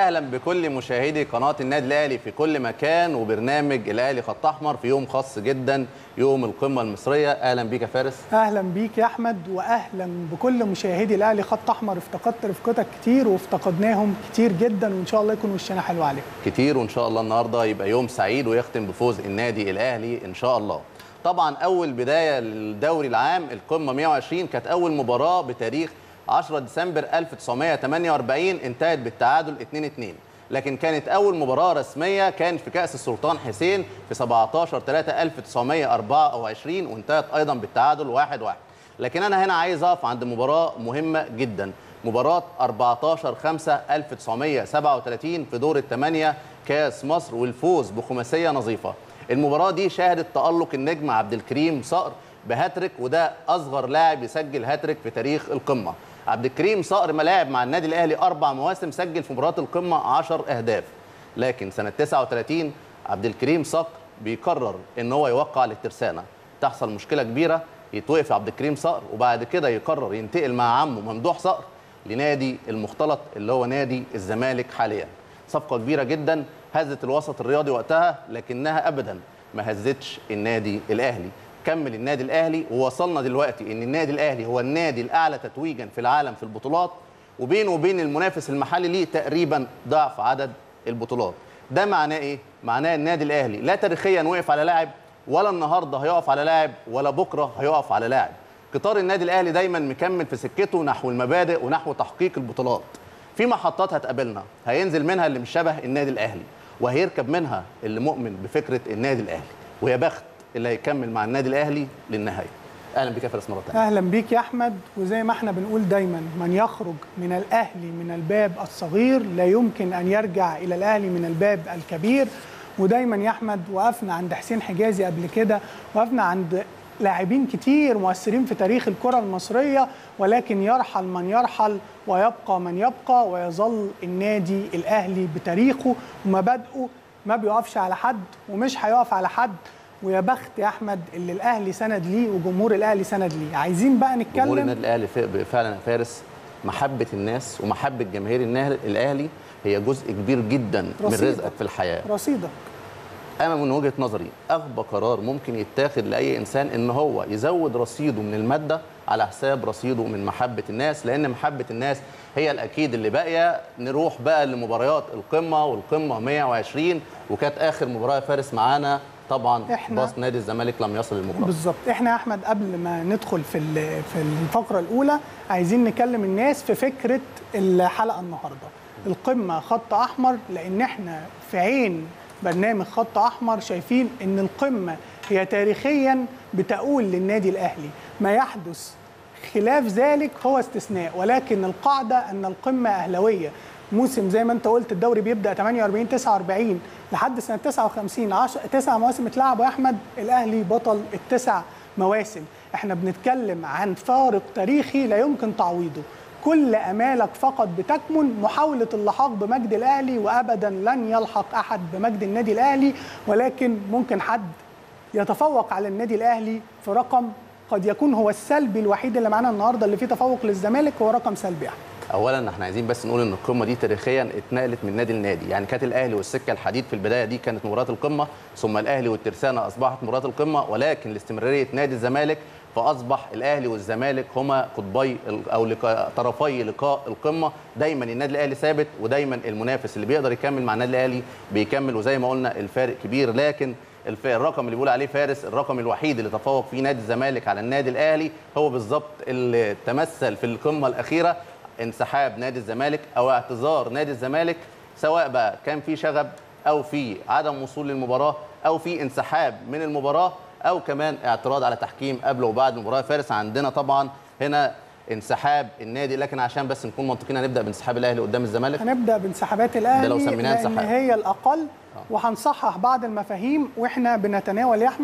اهلا بكل مشاهدي قناه النادي الاهلي في كل مكان وبرنامج الاهلي خط احمر في يوم خاص جدا يوم القمه المصريه اهلا بيك يا فارس اهلا بيك يا احمد واهلا بكل مشاهدي الاهلي خط احمر افتقدت رفقتك كتير وافتقدناهم كتير جدا وان شاء الله يكون وشنا حلو عليهم كتير وان شاء الله النهارده يبقى يوم سعيد ويختم بفوز النادي الاهلي ان شاء الله طبعا اول بدايه للدوري العام القمه 120 كانت اول مباراه بتاريخ 10 ديسمبر 1948 انتهت بالتعادل 2-2 لكن كانت اول مباراه رسميه كانت في كاس السلطان حسين في 17 3 1924 وانتهت ايضا بالتعادل 1-1 لكن انا هنا عايز اقف عند مباراه مهمه جدا مباراه 14 5 1937 في دور الثمانيه كاس مصر والفوز بخماسيه نظيفه المباراه دي شهدت تالق النجم عبد الكريم صقر بهاتريك وده اصغر لاعب يسجل هاتريك في تاريخ القمه عبد الكريم صقر ملاعب مع النادي الاهلي اربع مواسم سجل في مباراه القمه 10 اهداف لكن سنه 39 عبد الكريم صقر بيقرر ان هو يوقع للترسانه تحصل مشكله كبيره يتوقف عبد الكريم صقر وبعد كده يقرر ينتقل مع عمه ممدوح صقر لنادي المختلط اللي هو نادي الزمالك حاليا صفقه كبيره جدا هزت الوسط الرياضي وقتها لكنها ابدا ما هزتش النادي الاهلي كمل النادي الاهلي ووصلنا دلوقتي ان النادي الاهلي هو النادي الاعلى تتويجا في العالم في البطولات وبينه وبين المنافس المحلي ليه تقريبا ضعف عدد البطولات ده معناه ايه معناه النادي الاهلي لا تاريخيا وقف على لاعب ولا النهارده هيقف على لاعب ولا بكره هيقف على لاعب قطار النادي الاهلي دايما مكمل في سكته نحو المبادئ ونحو تحقيق البطولات في محطات هتقابلنا هينزل منها اللي مش شبه النادي الاهلي وهيركب منها اللي مؤمن بفكره النادي الاهلي ويا بخت اللي هيكمل مع النادي الاهلي للنهايه اهلا بك يا فارس مره ثانيه اهلا بيك يا احمد وزي ما احنا بنقول دايما من يخرج من الاهلي من الباب الصغير لا يمكن ان يرجع الى الاهلي من الباب الكبير ودايما يا احمد وقفنا عند حسين حجازي قبل كده وقفنا عند لاعبين كتير مؤثرين في تاريخ الكره المصريه ولكن يرحل من يرحل ويبقى من يبقى ويظل النادي الاهلي بتاريخه ومبادئه ما بيقفش على حد ومش هيقف على حد ويا بخت يا احمد اللي الاهلي سند ليه وجمهور الاهلي سند ليه عايزين بقى نتكلم جمهور النادي الاهلي فعلا يا فارس محبه الناس ومحبه جماهير الاهلي هي جزء كبير جدا من رزقك في الحياه رصيدك انا من وجهه نظري اغبى قرار ممكن يتاخد لاي انسان ان هو يزود رصيده من الماده على حساب رصيده من محبه الناس لان محبه الناس هي الاكيد اللي باقيه نروح بقى لمباريات القمه والقمه 120 وكانت اخر مباراه فارس معانا طبعا إحنا باص نادي الزمالك لم يصل للمباراه بالظبط احنا يا احمد قبل ما ندخل في في الفقره الاولى عايزين نكلم الناس في فكره الحلقه النهارده القمه خط احمر لان احنا في عين برنامج خط احمر شايفين ان القمه هي تاريخيا بتقول للنادي الاهلي ما يحدث خلاف ذلك هو استثناء ولكن القاعده ان القمه اهلاويه موسم زي ما انت قلت الدوري بيبدا 48 49 لحد سنه 59 10 تسع مواسم اتلعبوا يا احمد الاهلي بطل التسع مواسم احنا بنتكلم عن فارق تاريخي لا يمكن تعويضه كل امالك فقط بتكمن محاوله اللحاق بمجد الاهلي وابدا لن يلحق احد بمجد النادي الاهلي ولكن ممكن حد يتفوق على النادي الاهلي في رقم قد يكون هو السلبي الوحيد اللي معانا النهارده اللي فيه تفوق للزمالك هو رقم سلبي احمد اولا احنا عايزين بس نقول ان القمه دي تاريخيا اتنقلت من نادي لنادي يعني كانت الاهلي والسكه الحديد في البدايه دي كانت مباراه القمه ثم الاهلي والترسانه اصبحت مباراه القمه ولكن لاستمراريه نادي الزمالك فاصبح الاهلي والزمالك هما قطبي او لقاء طرفي لقاء القمه دايما النادي الاهلي ثابت ودايما المنافس اللي بيقدر يكمل مع النادي الاهلي بيكمل وزي ما قلنا الفارق كبير لكن الرقم اللي بيقول عليه فارس الرقم الوحيد اللي تفوق فيه نادي الزمالك على النادي الاهلي هو بالظبط اللي تمثل في القمه الاخيره انسحاب نادي الزمالك او اعتذار نادي الزمالك سواء بقى كان في شغب او في عدم وصول للمباراه او في انسحاب من المباراه او كمان اعتراض على تحكيم قبل وبعد المباراه فارس عندنا طبعا هنا انسحاب النادي لكن عشان بس نكون منطقيين هنبدا بانسحاب الاهلي قدام الزمالك هنبدا بانسحابات الاهلي ده لو سميناها لان انسحاب هي الاقل وهنصحح بعض المفاهيم واحنا بنتناول يا احمد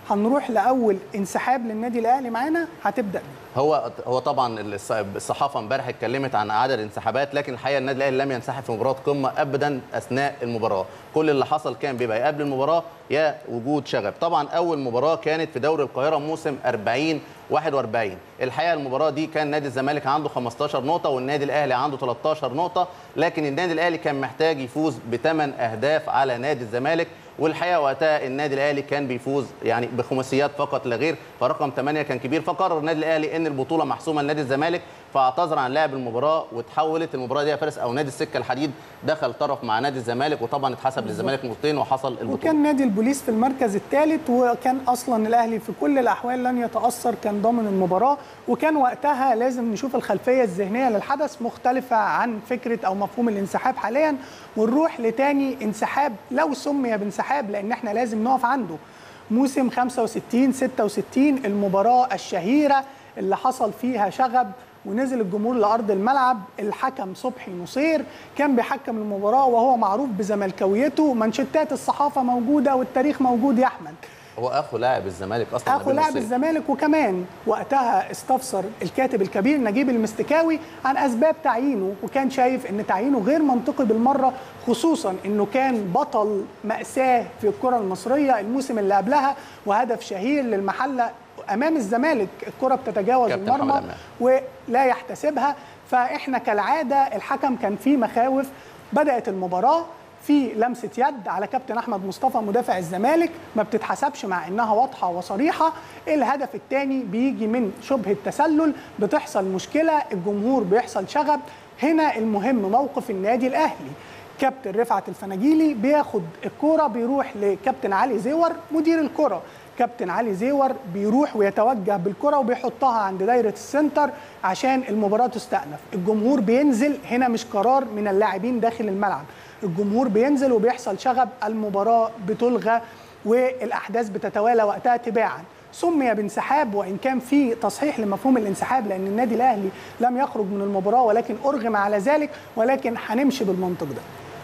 هنروح لاول انسحاب للنادي الاهلي معانا هتبدا بيه هو هو طبعا الص- الصحافه امبارح اتكلمت عن عدد انسحابات لكن الحقيقه النادي الاهلي لم ينسحب في مباراه قمه ابدا اثناء المباراه كل اللي حصل كان بيبقى يا قبل المباراه يا وجود شغب طبعا اول مباراه كانت في دوري القاهره موسم 40 41 الحقيقه المباراه دي كان نادي الزمالك عنده 15 نقطه والنادي الاهلي عنده 13 نقطه لكن النادي الاهلي كان محتاج يفوز بثمان اهداف على نادي الزمالك والحقيقه وقتها النادي الاهلي كان بيفوز يعني بخماسيات فقط لا غير فرقم 8 كان كبير فقرر النادي الاهلي ان البطوله محسومه لنادي الزمالك فاعتذر عن لعب المباراه وتحولت المباراه دي يا فارس او نادي السكه الحديد دخل طرف مع نادي الزمالك وطبعا اتحسب للزمالك نقطتين وحصل البطوله وكان نادي البوليس في المركز الثالث وكان اصلا الاهلي في كل الاحوال لن يتاثر كان ضامن المباراه وكان وقتها لازم نشوف الخلفيه الذهنيه للحدث مختلفه عن فكره او مفهوم الانسحاب حاليا ونروح لتاني انسحاب لو سمي بانسحاب لان احنا لازم نقف عنده موسم 65 66 المباراه الشهيره اللي حصل فيها شغب ونزل الجمهور لارض الملعب الحكم صبحي نصير كان بيحكم المباراه وهو معروف بزملكاويته منشتات الصحافه موجوده والتاريخ موجود يا احمد هو اخو لاعب الزمالك اصلا اخو نبيل لاعب نصير. الزمالك وكمان وقتها استفسر الكاتب الكبير نجيب المستكاوي عن اسباب تعيينه وكان شايف ان تعيينه غير منطقي بالمره خصوصا انه كان بطل ماساه في الكره المصريه الموسم اللي قبلها وهدف شهير للمحله امام الزمالك الكره بتتجاوز كابتن المرمى محمد أمام. ولا يحتسبها فاحنا كالعاده الحكم كان فيه مخاوف بدات المباراه في لمسه يد على كابتن احمد مصطفى مدافع الزمالك ما بتتحسبش مع انها واضحه وصريحه الهدف الثاني بيجي من شبهه تسلل بتحصل مشكله الجمهور بيحصل شغب هنا المهم موقف النادي الاهلي كابتن رفعت الفناجيلي بياخد الكوره بيروح لكابتن علي زيور مدير الكره كابتن علي زيور بيروح ويتوجه بالكره وبيحطها عند دايره السنتر عشان المباراه تستأنف الجمهور بينزل هنا مش قرار من اللاعبين داخل الملعب الجمهور بينزل وبيحصل شغب المباراه بتلغى والاحداث بتتوالى وقتها تباعا سمي بانسحاب وان كان في تصحيح لمفهوم الانسحاب لان النادي الاهلي لم يخرج من المباراه ولكن ارغم على ذلك ولكن هنمشي بالمنطق ده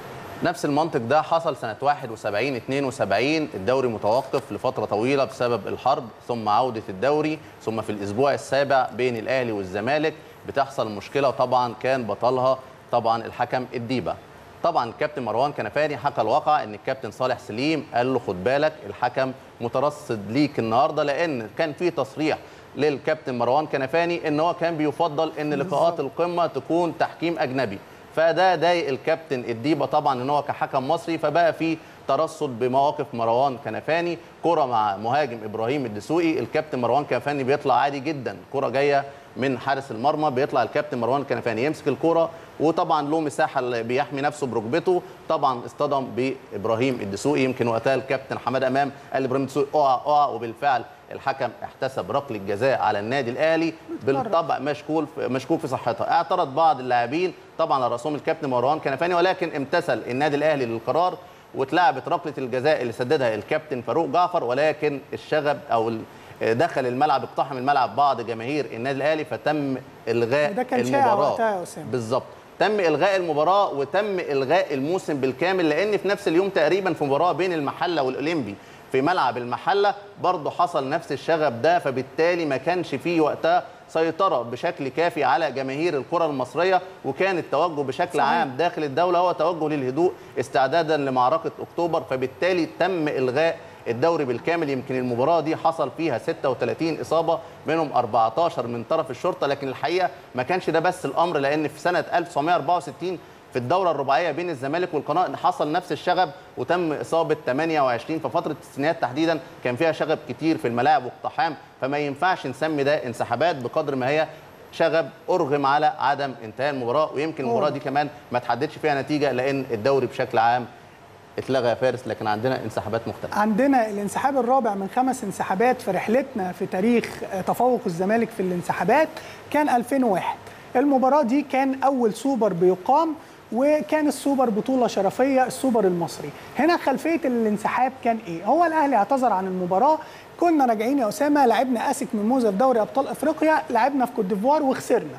نفس المنطق ده حصل سنة 71 72 الدوري متوقف لفترة طويلة بسبب الحرب ثم عودة الدوري ثم في الأسبوع السابع بين الأهلي والزمالك بتحصل مشكلة وطبعا كان بطلها طبعا الحكم الديبة طبعا الكابتن مروان كنفاني حكى الواقع ان الكابتن صالح سليم قال له خد بالك الحكم مترصد ليك النهارده لان كان في تصريح للكابتن مروان كنفاني ان هو كان بيفضل ان لقاءات القمه تكون تحكيم اجنبي فده ضايق الكابتن الديبه طبعا ان هو كحكم مصري فبقى في ترصد بمواقف مروان كنفاني كرة مع مهاجم ابراهيم الدسوقي الكابتن مروان كنفاني بيطلع عادي جدا كرة جايه من حارس المرمى بيطلع الكابتن مروان كنفاني يمسك الكرة وطبعا له مساحه اللي بيحمي نفسه بركبته طبعا اصطدم بابراهيم الدسوقي يمكن وقتها الكابتن حماد امام قال لابراهيم الدسوقي اقع اقع وبالفعل الحكم احتسب ركله جزاء على النادي الاهلي بالطبع مشكول مشكوك في صحتها اعترض بعض اللاعبين طبعا على رسوم الكابتن مروان كنفاني ولكن امتثل النادي الاهلي للقرار واتلعبت ركله الجزاء اللي سددها الكابتن فاروق جعفر ولكن الشغب او ال- دخل الملعب اقتحم الملعب بعض جماهير النادي الاهلي فتم الغاء وده كان شائع المباراه وقتها يا أسامة. بالظبط تم الغاء المباراه وتم الغاء الموسم بالكامل لان في نفس اليوم تقريبا في مباراه بين المحله والاولمبي في ملعب المحله برضه حصل نفس الشغب ده فبالتالي ما كانش فيه وقتها سيطره بشكل كافي على جماهير الكره المصريه وكان التوجه بشكل صحيح. عام داخل الدوله هو توجه للهدوء استعدادا لمعركه اكتوبر فبالتالي تم الغاء الدوري بالكامل يمكن المباراه دي حصل فيها 36 اصابه منهم 14 من طرف الشرطه لكن الحقيقه ما كانش ده بس الامر لان في سنه 1964 في الدوره الرباعيه بين الزمالك والقناه حصل نفس الشغب وتم اصابه 28 ففتره التسعينات تحديدا كان فيها شغب كتير في الملاعب واقتحام فما ينفعش نسمي ده انسحابات بقدر ما هي شغب ارغم على عدم انتهاء المباراه ويمكن المباراه دي كمان ما تحددش فيها نتيجه لان الدوري بشكل عام اتلغى يا فارس لكن عندنا انسحابات مختلفه عندنا الانسحاب الرابع من خمس انسحابات في رحلتنا في تاريخ تفوق الزمالك في الانسحابات كان 2001 المباراة دي كان أول سوبر بيقام وكان السوبر بطولة شرفية السوبر المصري هنا خلفية الانسحاب كان إيه؟ هو الأهلي اعتذر عن المباراة كنا راجعين يا أسامة لعبنا أسك ميموزا في دوري أبطال أفريقيا لعبنا في كوت ديفوار وخسرنا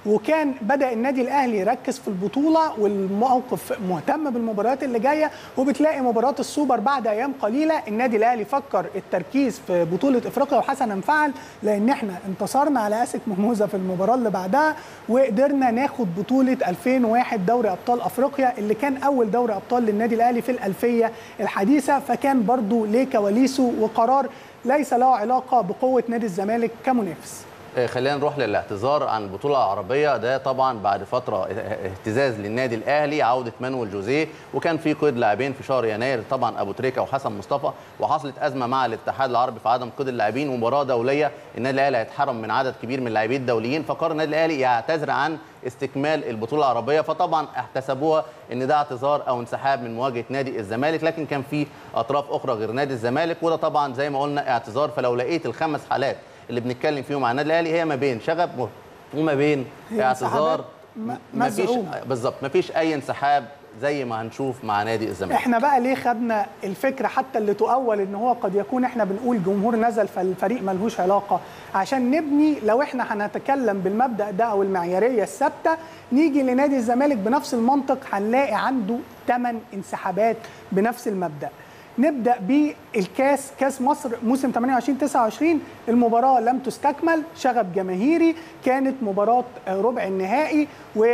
وكان بدا النادي الاهلي يركز في البطوله والموقف مهتم بالمباريات اللي جايه وبتلاقي مباراه السوبر بعد ايام قليله النادي الاهلي فكر التركيز في بطوله افريقيا وحسنا فعل لان احنا انتصرنا على اسك مهموزه في المباراه اللي بعدها وقدرنا ناخد بطوله 2001 دوري ابطال افريقيا اللي كان اول دوري ابطال للنادي الاهلي في الالفيه الحديثه فكان برضو ليه كواليسه وقرار ليس له علاقه بقوه نادي الزمالك كمنافس آه، خلينا نروح للاعتذار عن البطوله العربيه ده طبعا بعد فتره اهتزاز للنادي الاهلي عوده مانويل جوزيه وكان في قيد لاعبين في شهر يناير طبعا ابو تريكه وحسن مصطفى وحصلت ازمه مع الاتحاد العربي في عدم قيد اللاعبين ومباراه دوليه النادي الاهلي هيتحرم من عدد كبير من اللاعبين الدوليين فقرر النادي الاهلي يعتذر عن استكمال البطوله العربيه فطبعا احتسبوها ان ده اعتذار او انسحاب من مواجهه نادي الزمالك لكن كان في اطراف اخرى غير نادي الزمالك وده طبعا زي ما قلنا اعتذار فلو لقيت الخمس حالات اللي بنتكلم فيهم عن النادي الاهلي هي ما بين شغب وما بين هي اعتذار انسحابات م- مفيش مزعومة. بالظبط مفيش اي انسحاب زي ما هنشوف مع نادي الزمالك احنا بقى ليه خدنا الفكره حتى اللي تؤول ان هو قد يكون احنا بنقول جمهور نزل فالفريق ملهوش علاقه عشان نبني لو احنا هنتكلم بالمبدا ده او المعياريه الثابته نيجي لنادي الزمالك بنفس المنطق هنلاقي عنده 8 انسحابات بنفس المبدا نبدا بالكاس كاس مصر موسم 28 29 المباراه لم تستكمل شغب جماهيري كانت مباراه آه، ربع النهائي و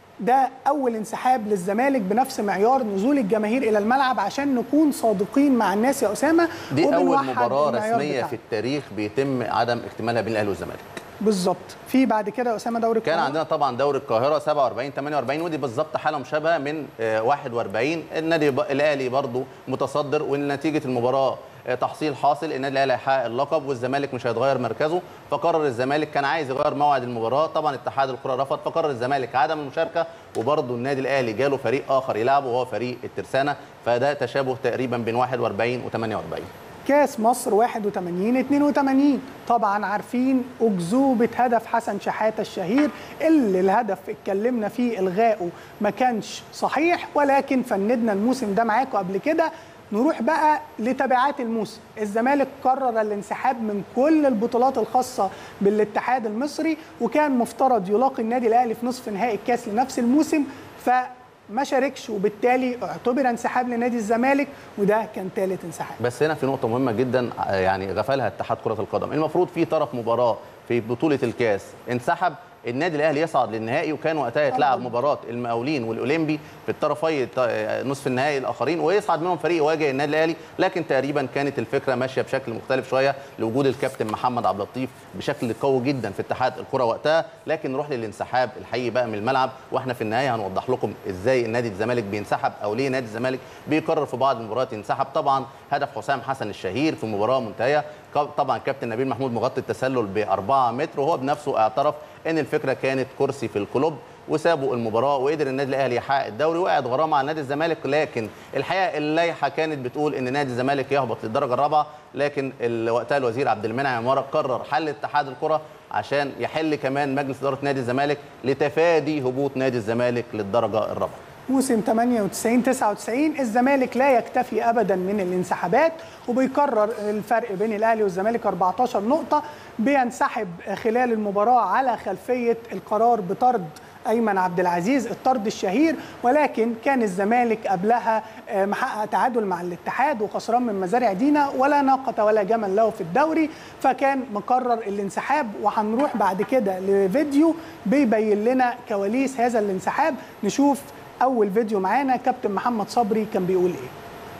ده اول انسحاب للزمالك بنفس معيار نزول الجماهير الى الملعب عشان نكون صادقين مع الناس يا اسامه دي اول وبنوحد مباراه المعيار رسميه بتاعنا. في التاريخ بيتم عدم اكتمالها بين الاهلي والزمالك بالظبط في بعد كده يا اسامه دوري كان القاهرة. عندنا طبعا دوري القاهره 47 48 ودي بالظبط حاله مشابهه من آه، 41 النادي ب- الاهلي برضو متصدر ونتيجه المباراه آه، تحصيل حاصل النادي الاهلي هيحقق اللقب والزمالك مش هيتغير مركزه فقرر الزمالك كان عايز يغير موعد المباراه طبعا اتحاد الكره رفض فقرر الزمالك عدم المشاركه وبرضو النادي الاهلي جاله فريق اخر يلعبه وهو فريق الترسانه فده تشابه تقريبا بين 41 و48 كاس مصر 81 82 طبعا عارفين اكذوبه هدف حسن شحاته الشهير اللي الهدف اتكلمنا فيه الغائه ما كانش صحيح ولكن فندنا الموسم ده معاكم قبل كده نروح بقى لتبعات الموسم الزمالك قرر الانسحاب من كل البطولات الخاصة بالاتحاد المصري وكان مفترض يلاقي النادي الأهلي في نصف نهائي الكاس لنفس الموسم فما شاركش وبالتالي اعتبر انسحاب لنادي الزمالك وده كان ثالث انسحاب بس هنا في نقطة مهمة جدا آه، يعني غفلها اتحاد كرة القدم، المفروض في طرف مباراة في بطولة الكاس انسحب النادي الاهلي يصعد للنهائي وكان وقتها يتلعب مباراه المقاولين والاولمبي في الطرفي الط- آه، نصف النهائي الاخرين ويصعد منهم فريق يواجه النادي الاهلي لكن تقريبا كانت الفكره ماشيه بشكل مختلف شويه لوجود الكابتن محمد عبد اللطيف بشكل قوي جدا في اتحاد الكره وقتها لكن نروح للانسحاب الحقيقي بقى من الملعب واحنا في النهايه هنوضح لكم ازاي نادي الزمالك بينسحب او ليه نادي الزمالك بيقرر في بعض المباريات ينسحب طبعا هدف حسام حسن الشهير في مباراه منتهيه ك- طبعا كابتن نبيل محمود مغطي التسلل ب 4 متر وهو بنفسه اعترف ان الفكره كانت كرسي في الكلوب وسابوا المباراه وقدر النادي الاهلي يحقق الدوري وقعت غرامه على نادي الزمالك لكن الحقيقه اللائحه كانت بتقول ان نادي الزمالك يهبط للدرجه الرابعه لكن ال- وقتها الوزير عبد المنعم عماره قرر حل اتحاد الكره عشان يحل كمان مجلس اداره نادي الزمالك لتفادي هبوط نادي الزمالك للدرجه الرابعه موسم 98 99 الزمالك لا يكتفي ابدا من الانسحابات وبيكرر الفرق بين الاهلي والزمالك 14 نقطه بينسحب خلال المباراه على خلفيه القرار بطرد ايمن عبد العزيز الطرد الشهير ولكن كان الزمالك قبلها آه، محقق تعادل مع الاتحاد وخسران من مزارع دينا ولا ناقه ولا جمل له في الدوري فكان مقرر الانسحاب وهنروح بعد كده لفيديو بيبين لنا كواليس هذا الانسحاب نشوف اول فيديو معانا كابتن محمد صبري كان بيقول ايه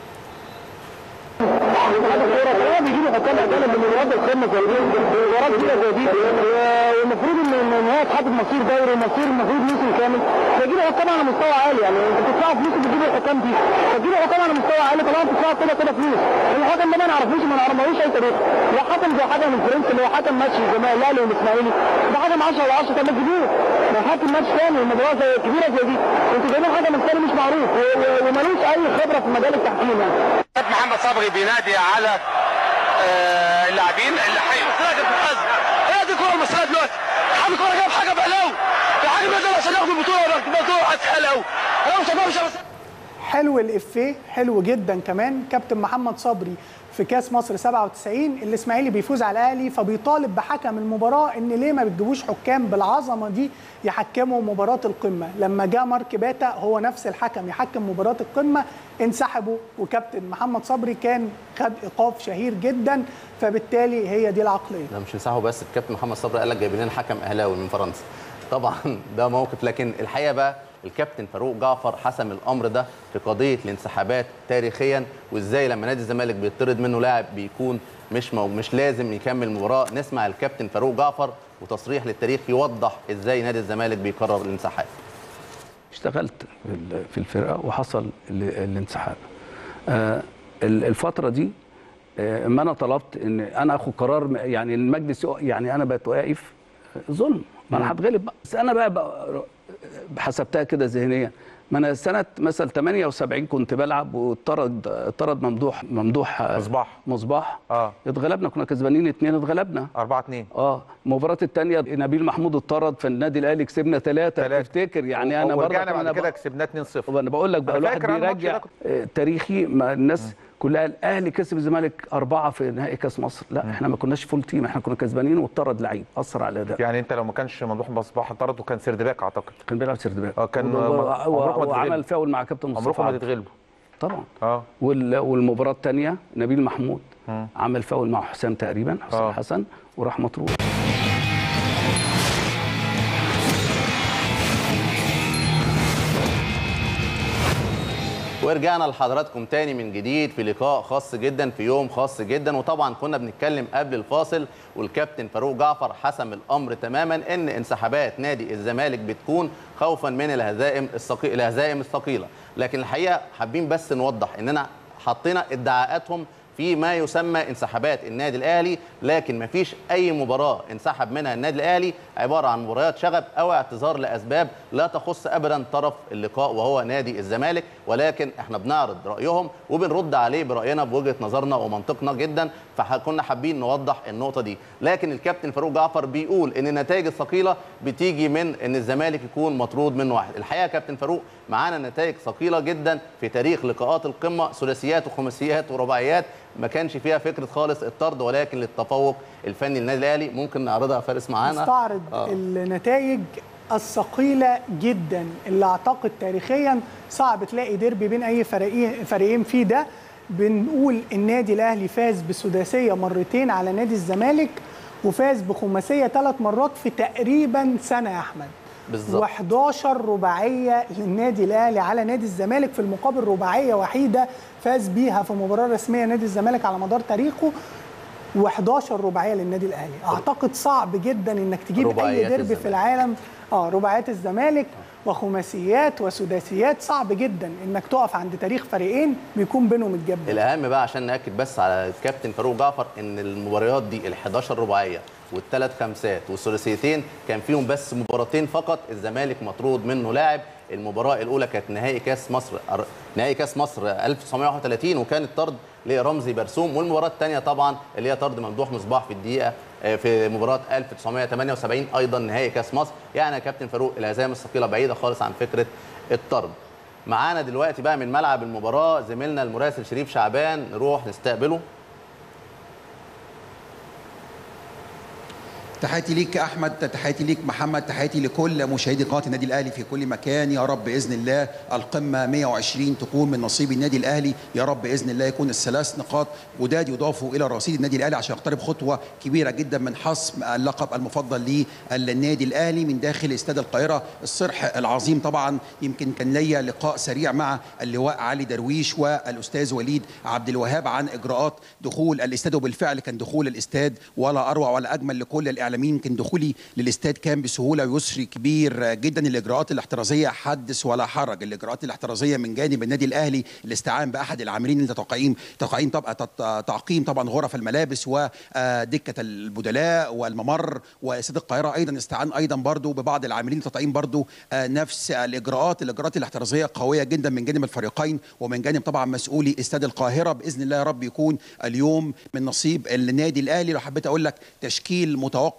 الكوره بيجيبوا حكام اجانب من مباريات القمه زي دي مباريات كده زي دي والمفروض ان ان هي تحدد مصير دوري مصير المفروض موسم كامل فيجيبوا حكام على مستوى عالي يعني انت بتدفعوا فلوس وبتجيبوا الحكام دي فتجيبوا حكام على مستوى عالي طالما بتدفعوا كده كده فلوس الحكم ده ما نعرفوش ما نعرفوش اي تاريخ لا حكم زي حكم الفرنسي اللي هو حكم ماتش زمان الاهلي والاسماعيلي ده حكم 10 و10 طب ما تجيبوه ده حاكم ماتش ثاني المباراه زي كبيره زي دي انتوا جايبين حكم الثاني مش معروف و- و- ومالوش اي خبره في مجال التحكيم يعني كابتن محمد صبري بينادي على آه، اللاعبين اللي حي مصريه كانت بتحزن هي دي الكوره المصريه دلوقتي حامد كوره جايب حاجه بقلاوي الحاجه بيقدر عشان ياخد البطوله ولا البطوله هتسهل قوي انا مش هبقى مش هبقى حلو الافيه حلو جدا كمان كابتن محمد صبري في كاس مصر 97 الاسماعيلي بيفوز على الاهلي فبيطالب بحكم المباراه ان ليه ما بتجيبوش حكام بالعظمه دي يحكموا مباراه القمه لما جاء مارك باتا هو نفس الحكم يحكم مباراه القمه انسحبوا وكابتن محمد صبري كان خد ايقاف شهير جدا فبالتالي هي دي العقليه ده مش مساحه بس الكابتن محمد صبري قال لك جايبين لنا حكم اهلاوي من فرنسا طبعا ده موقف لكن الحقيقه بقى الكابتن فاروق جعفر حسم الامر ده في قضيه الانسحابات تاريخيا وازاي لما نادي الزمالك بيطرد منه لاعب بيكون مش مو مش لازم يكمل المباراه نسمع الكابتن فاروق جعفر وتصريح للتاريخ يوضح ازاي نادي الزمالك بيقرر الانسحاب اشتغلت في ال- في الفرقه وحصل ال- الانسحاب آه، ال- الفتره دي آه، اما انا طلبت ان انا اخد قرار م- يعني المجلس يق- يعني انا بقيت واقف آه، ظلم ما انا هتغلب بقى. بس انا بقى, بقى حسبتها كده ذهنيا ما انا سنه مثلا 78 كنت بلعب واتطرد اتطرد ممدوح ممدوح آه، مصباح. مصباح اه اتغلبنا كنا كسبانين اتنين اتغلبنا 4 2 اه المباراة الثانية نبيل محمود اتطرد فالنادي الأهلي كسبنا ثلاثة تلاتة. تفتكر يعني أنا ورجعنا برضه بعد أنا كده بق- كسبناه 2 0 وانا بقول لك بقى أنا الواحد فاكر أنا الماتش ده بيرجع كنت- آه، تاريخي ما الناس كلها الاهلي كسب الزمالك اربعه في نهائي كاس مصر لا احنا ما كناش فول تيم احنا كنا كسبانين واتطرد لعيب اثر على الاداء يعني انت لو ما كانش ممدوح مصباح طرد وكان سردباك اعتقد كان بيلعب سردباك آه، كان و- و- عمركم ما و- تتغلبوا. وعمل فاول مع كابتن مصطفى عمركم ما عبد. تتغلبوا طبعا اه وال- والمباراه الثانيه نبيل محمود عمل فاول مع حسام تقريبا حسام آه. حسن وراح مطرود ورجعنا لحضراتكم تاني من جديد في لقاء خاص جدا في يوم خاص جدا وطبعا كنا بنتكلم قبل الفاصل والكابتن فاروق جعفر حسم الامر تماما ان انسحابات نادي الزمالك بتكون خوفا من الهزائم الثقيله الهزائم الثقيله لكن الحقيقه حابين بس نوضح اننا حطينا ادعاءاتهم في ما يسمى انسحابات النادي الاهلي لكن ما فيش اي مباراه انسحب منها النادي الاهلي عباره عن مباريات شغب او اعتذار لاسباب لا تخص ابدا طرف اللقاء وهو نادي الزمالك ولكن احنا بنعرض رايهم وبنرد عليه براينا بوجهه نظرنا ومنطقنا جدا فكنا حابين نوضح النقطه دي لكن الكابتن فاروق جعفر بيقول ان النتائج الثقيله بتيجي من ان الزمالك يكون مطرود منه واحد الحقيقه يا كابتن فاروق معانا نتائج ثقيله جدا في تاريخ لقاءات القمه ثلاثيات وخماسيات ورباعيات ما كانش فيها فكره خالص الطرد ولكن للتفوق الفني للنادي الاهلي ممكن نعرضها يا فارس معانا نستعرض آه. النتائج الثقيله جدا اللي اعتقد تاريخيا صعب تلاقي ديربي بين اي فريقين فريقين فيه ده بنقول النادي الاهلي فاز بسداسيه مرتين على نادي الزمالك وفاز بخماسيه ثلاث مرات في تقريبا سنه يا احمد بالظبط. و11 رباعيه للنادي الاهلي على نادي الزمالك في المقابل رباعيه وحيده فاز بيها في مباراه رسميه نادي الزمالك على مدار تاريخه و11 رباعيه للنادي الاهلي اعتقد صعب جدا انك تجيب اي رباعيات ديربي الزمالك. في العالم اه رباعيات الزمالك وخماسيات وسداسيات صعب جدا انك تقف عند تاريخ فريقين بيكون بينهم الجاب ده. الاهم بقى عشان ناكد بس على الكابتن فاروق جعفر ان المباريات دي ال 11 رباعيه والثلاث خمسات والثلاثيتين كان فيهم بس مباراتين فقط الزمالك مطرود منه لاعب المباراه الاولى كانت نهائي كاس مصر نهائي كاس مصر 1931 وكان الطرد لرمزي برسوم والمباراه الثانيه طبعا اللي هي طرد ممدوح مصباح في الدقيقه آه، في مباراه 1978 ايضا نهائي كاس مصر يعني يا كابتن فاروق الهزائم الثقيله بعيده خالص عن فكره الطرد معانا دلوقتي بقى من ملعب المباراه زميلنا المراسل شريف شعبان نروح نستقبله تحياتي ليك يا احمد تحياتي ليك محمد تحياتي لكل مشاهدي قناه النادي الاهلي في كل مكان يا رب باذن الله القمه 120 تكون من نصيب النادي الاهلي يا رب باذن الله يكون الثلاث نقاط جداد يضافوا الى رصيد النادي الاهلي عشان يقترب خطوه كبيره جدا من حسم اللقب المفضل للنادي الاهلي من داخل استاد القاهره الصرح العظيم طبعا يمكن كان ليا لقاء سريع مع اللواء علي درويش والاستاذ وليد عبد الوهاب عن اجراءات دخول الاستاد وبالفعل كان دخول الاستاد ولا اروع ولا اجمل لكل الاعلاميين يمكن دخولي للاستاد كان بسهوله ويسر كبير جدا الاجراءات الاحترازيه حدث ولا حرج الاجراءات الاحترازيه من جانب النادي الاهلي الاستعان باحد العاملين لتقييم تقييم طبعا تط- تعقيم طبعا غرف الملابس ودكه البدلاء والممر واستاد القاهره ايضا استعان ايضا برضو ببعض العاملين لتطعيم برضو آه، نفس الاجراءات الاجراءات الاحترازيه قويه جدا من جانب الفريقين ومن جانب طبعا مسؤولي استاد القاهره باذن الله يا رب يكون اليوم من نصيب النادي الاهلي لو حبيت اقول لك تشكيل متوقع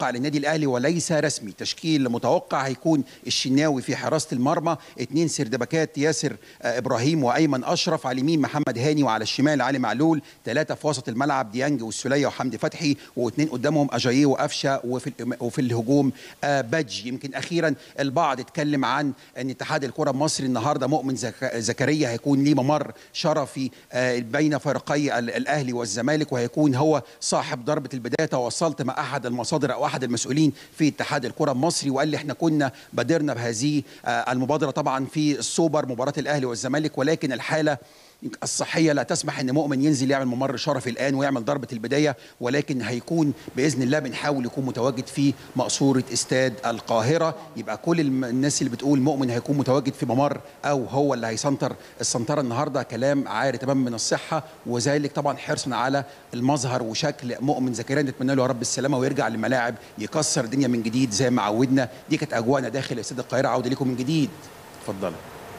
متوقع للنادي الاهلي وليس رسمي تشكيل متوقع هيكون الشناوي في حراسه المرمى اثنين سردباكات ياسر آه، ابراهيم وايمن اشرف على اليمين محمد هاني وعلى الشمال علي معلول ثلاثه في وسط الملعب ديانج والسوليه وحمدي فتحي واثنين قدامهم اجاييه وقفشه وفي وفي الهجوم آه، بادجي يمكن اخيرا البعض اتكلم عن ان اتحاد الكره المصري النهارده مؤمن زك- زكريا هيكون ليه ممر شرفي آه، بين فريقي ال- الاهلي والزمالك وهيكون هو صاحب ضربه البدايه تواصلت مع احد المصادر او احد المسؤولين في اتحاد الكره المصري وقال لي احنا كنا بادرنا بهذه آه، المبادره طبعا في السوبر مباراه الاهلي والزمالك ولكن الحاله الصحيه لا تسمح ان مؤمن ينزل يعمل ممر شرفي الان ويعمل ضربه البدايه ولكن هيكون باذن الله بنحاول يكون متواجد في مقصوره استاد القاهره يبقى كل الم- الناس اللي بتقول مؤمن هيكون متواجد في ممر او هو اللي هيسنتر السنتره النهارده كلام عاري تماما من الصحه وذلك طبعا حرصا على المظهر وشكل مؤمن زكريا نتمنى له يا رب السلامه ويرجع للملاعب يكسر الدنيا من جديد زي ما عودنا دي كانت اجواءنا داخل استاد القاهره عوده لكم من جديد اتفضلوا